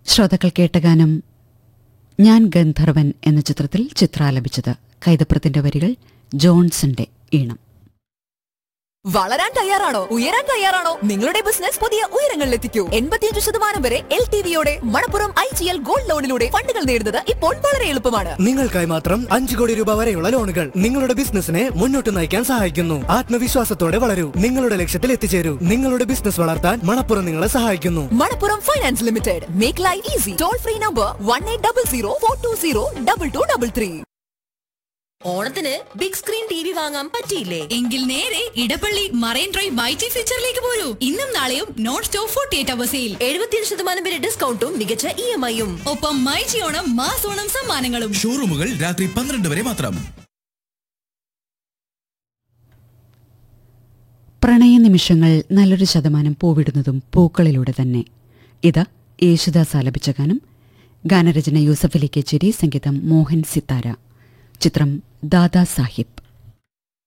ശ്രോതാക്കൾ കേട്ട ഗാനം ഞാൻ ഗന്ധർവൻ എന്ന ചിത്രത്തിൽ ചിത്രാലപിച്ചത് കൈതപ്രത്തിന്റെ വരികൾ ജോൺസന്റെ ഈണം വളരാൻ തയ്യാറാണോ ഉയരാൻ തയ്യാറാണോ നിങ്ങളുടെ ബിസിനസ് പുതിയ ഉയരങ്ങളിലെത്തിക്കൂ എൺപത്തിയഞ്ച് ശതമാനം വരെ എൽ ടി വിയോടെ Manappuram I G L gold ലോണിലൂടെ ഫണ്ടുകൾ നേടുന്നത് ഇപ്പോൾ വളരെ എളുപ്പമാണ് നിങ്ങൾക്കായി മാത്രം അഞ്ചു കോടി രൂപ വരെയുള്ള ലോണുകൾ നിങ്ങളുടെ ബിസിനസിനെ മുന്നോട്ട് നയിക്കാൻ സഹായിക്കുന്നു ആത്മവിശ്വാസത്തോടെ വളരൂ നിങ്ങളുടെ ലക്ഷ്യത്തിൽ എത്തിച്ചേരൂ നിങ്ങളുടെ ബിസിനസ് വളർത്താൻ മണപ്പുറം നിങ്ങളെ സഹായിക്കുന്നു Manappuram finance limited make life easy toll free number one eight double zero four two zero double two double three ഓണത്തിന് ബിഗ് സ്ക്രീൻ ടി വി വാങ്ങാൻ പറ്റിയില്ലേ എങ്കിൽ നേരെ ഇടപ്പള്ളി മറൈൻ ഡ്രൈവ് മൈറ്റി ഫീച്ചറിലേക്ക് പോരൂ ഇന്നും നാളെയും നോൺ സ്റ്റോപ്പ് ഫോർട്ടി എയ്റ്റ് അവേഴ്സിൽ എഴുപത്തിയഞ്ച് ശതമാനം വരെ ഡിസ്കൗണ്ടും മികച്ച ഇ എം ഐയും ഒപ്പം മൈജി ഓണം മാസ് ഓണം സമ്മാനങ്ങളും ഷോറൂമുകൾ രാത്രി പന്ത്രണ്ട് വരെ മാത്രം പ്രണയ നിമിഷങ്ങൾ നല്ലൊരു ശതമാനം പൂവിടുന്നതും പൂക്കളിലൂടെ തന്നെ ഇത് യേശുദാസ് ആലപിച്ച ഗാനം ഗാനരചന യൂസഫ് അലി കേച്ചേരി സംഗീതം മോഹൻ സിത്താര ചിത്രം ദാദാ സാഹിബ്